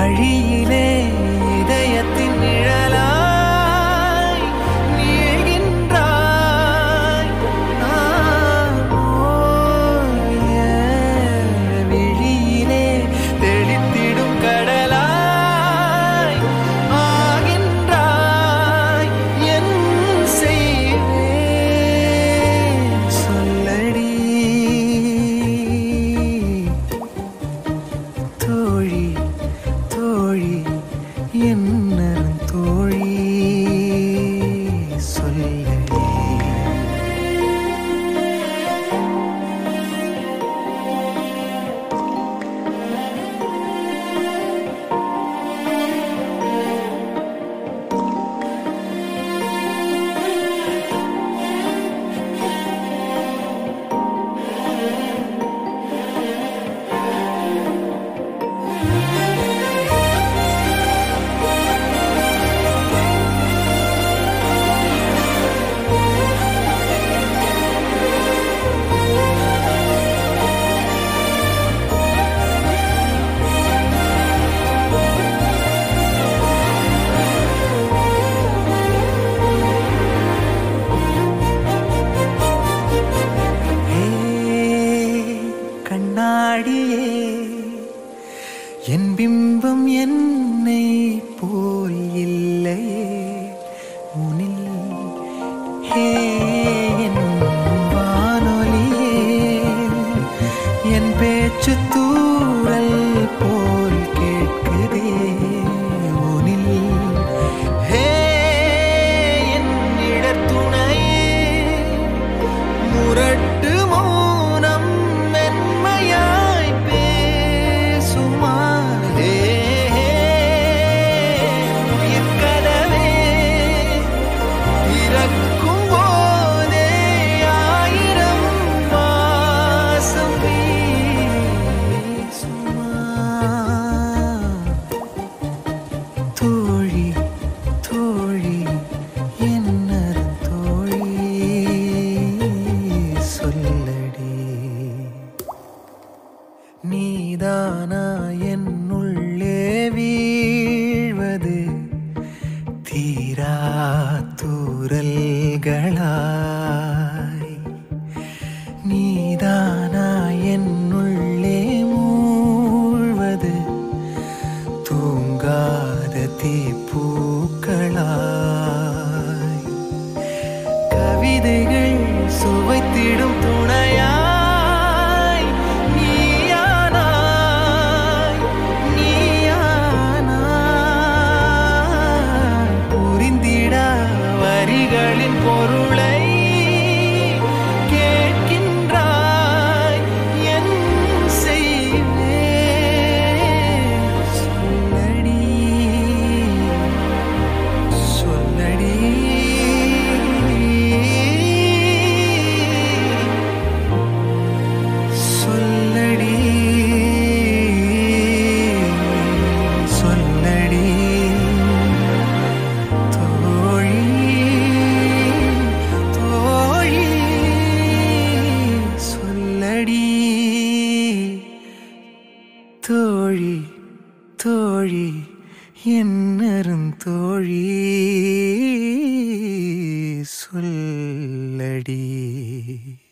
வழியிலே இதயத்தின் நிழலாய் நீள்கின்றாய் நான் ஓய விழியிலே தெளித்திடும் கடலாய் ஆகின்றாய் என் செய்வேன் சொல்லடி தோழி தோழி என்ன தோழி சொல்லடி ஏ கண்ணாடியே என் பிம்பம் என்னை போல் இல்லையே உனில் ஹே என் வானொலியே என் பேச்சு தூரல் போல் கேட்குதே உனில் ஹே என் இடத்துணையே முரட்டு மௌனம் மென்மையாய் பேசுமா ஹே, ஹே, உயிர்க்கனவே பிறக்கும் போதே ஆயிரம் வாசம் வீசுமா தோழி தோழி என்ன தோழி சொல்லடி நீதானா என்னுள்ளே வீழ்வது தீரா தூரல்களாய் நீதானா என்னுள்ளே மூழ்வது தூங்காத தீப்பூக்களாய் கவிதைகள் சுவைத்திடும் துணையாய் நீயானாய் நீயானாய் புரிந்திட வரிகளின் பொருளை கேட்கின்றாய் என் செய்வேன் சொல்லடி சொல்லடி சொல்லடி சொல்லடி தோழி தோழி சொல்லடி தோழி தோழி என்னரும் தோழி சொல்லடி